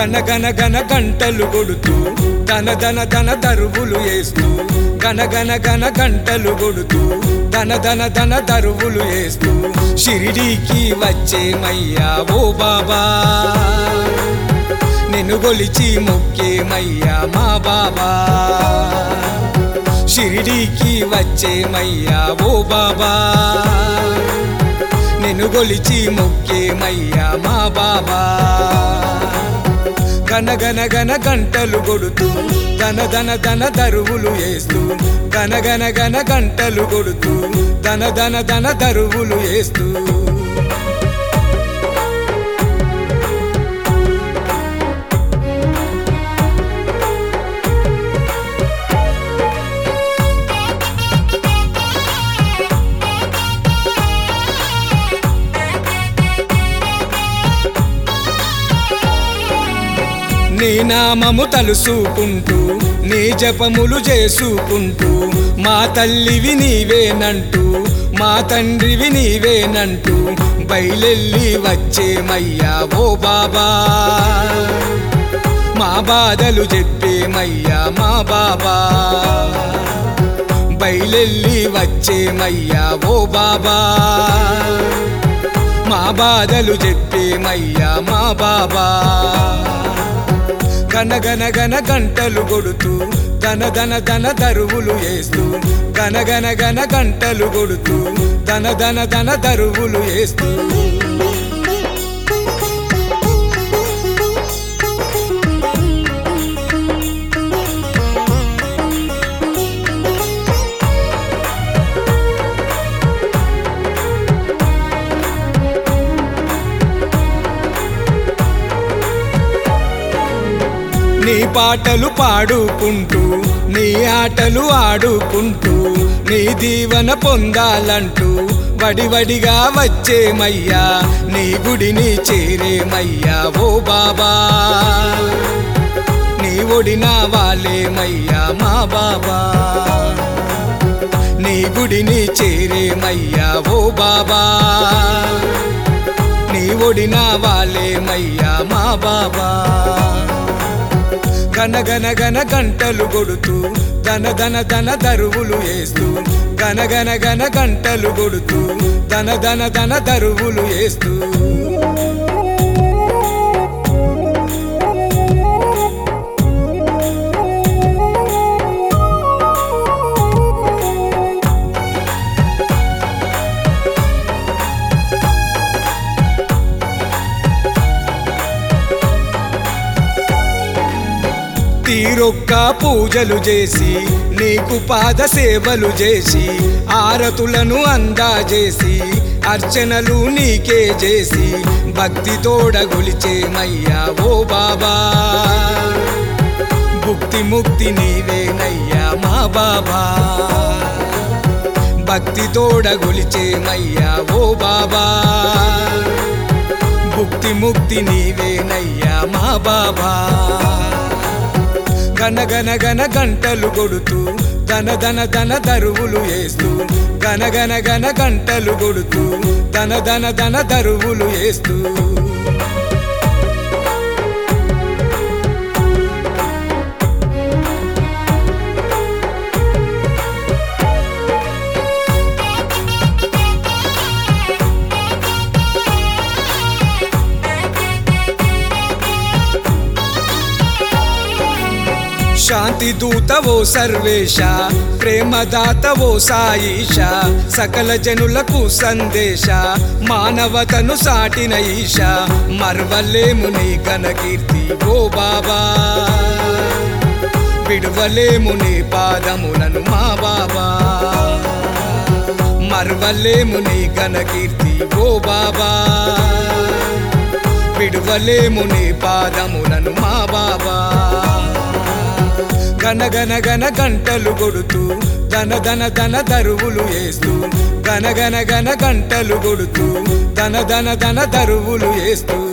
గన గన గన గంటలు కొడుతూ ధన ధన ధన దరువులు వేస్తూ గన గన గన గంటలు కొడుతూ ధన ధన ధన దరువులు వేస్తూ షిరిడీకి వచ్చేమయ్యా ఓ బాబా నిన్ను గొలిచి మొక్కేమయ్యా మా బాబా షిరిడీకి వచ్చేమయ్యా ఓ బాబా నిన్ను గొలిచి మొక్కేమయ్యా మా బాబా గన గన గన గంటలు కొడుతూ ధన ధన ధన దరువులు వేస్తూ గన గన గన గంటలు కొడుతూ ధన ధన ధన దరువులు వేస్తూ నీ నామము తలుసుకుంటూ నీ జపములు చేసుకుంటూ మా తల్లివి నీవేనంటూ మా తండ్రివి నీవేనంటూ బయలెల్లి వచ్చేమయ్యా ఓ బాబా మా బాధలు చెప్పేమయ్యా మా బాబా బయలెల్లి వచ్చేమయ్యా ఓ బాబా మా బాధలు చెప్పేమయ్యా మా బాబా గన గన గన గంటలు కొడుతూ ధన ధన ధన దరువులు వేస్తూ గన గన గన గంటలు కొడుతూ ధన ధన ధన దరువులు వేస్తూ నీ పాటలు పాడుకుంటూ నీ ఆటలు ఆడుకుంటూ నీ దీవెన పొందాలంటూ వడివడిగా వచ్చేమయ్యా నీ గుడిని చేరేమయ్యా ఓ బాబా నీ ఒడిన వాలేమయ్యా మా బాబా నీ గుడిని చేరేమయ్యా ఓ బాబా నీ ఒడిన వాలేమయ్యా మా బాబా గన గన గన గంటలు కొడుతూ ధన ధన ధన దరువులు వేస్తూ గన గన గన గంటలు కొడుతూ ధన ధన ధన దరువులు వేస్తూ తీరొక్క పూజలు చేసి నీకు పాద సేవలు చేసి ఆరతులను అందాజేసి అర్చనలు నీకే చేసి భక్తితోడ గొలిచేమయ్యా ఓ బాబా భుక్తి ముక్తి నీవేనయ్యా మా బాబా భక్తితోడ గొలిచేమయ్యా ఓ బాబా భుక్తి ముక్తి నీవేనయ్యా మా బాబా గన గన గన గంటలు కొడుతూ ధన ధన ధన దరువులు వేస్తూ గన గన గన గంటలు కొడుతూ ధన ధన ధన దరువులు వేస్తూ శాంతి దూతవో సర్వేశ ప్రేమదాతవో సాయిష సకల జనులకు సందేశ మానవతను సాటిన ఈశ మర్వలేము నీ ఘనకీర్తి ఓ బాబా విడువలేము నీ పాదములను మా బాబా మర్వలేము నీ ఘనకీర్తి ఓ బాబా విడువలేము నీ పాదములను మా బాబా గన గన గన గంటలు కొడుతూ ధన ధన ధన దరువులు వేస్తూ గన గన గన గంటలు కొడుతూ ధన ధన ధన దరువులు వేస్తూ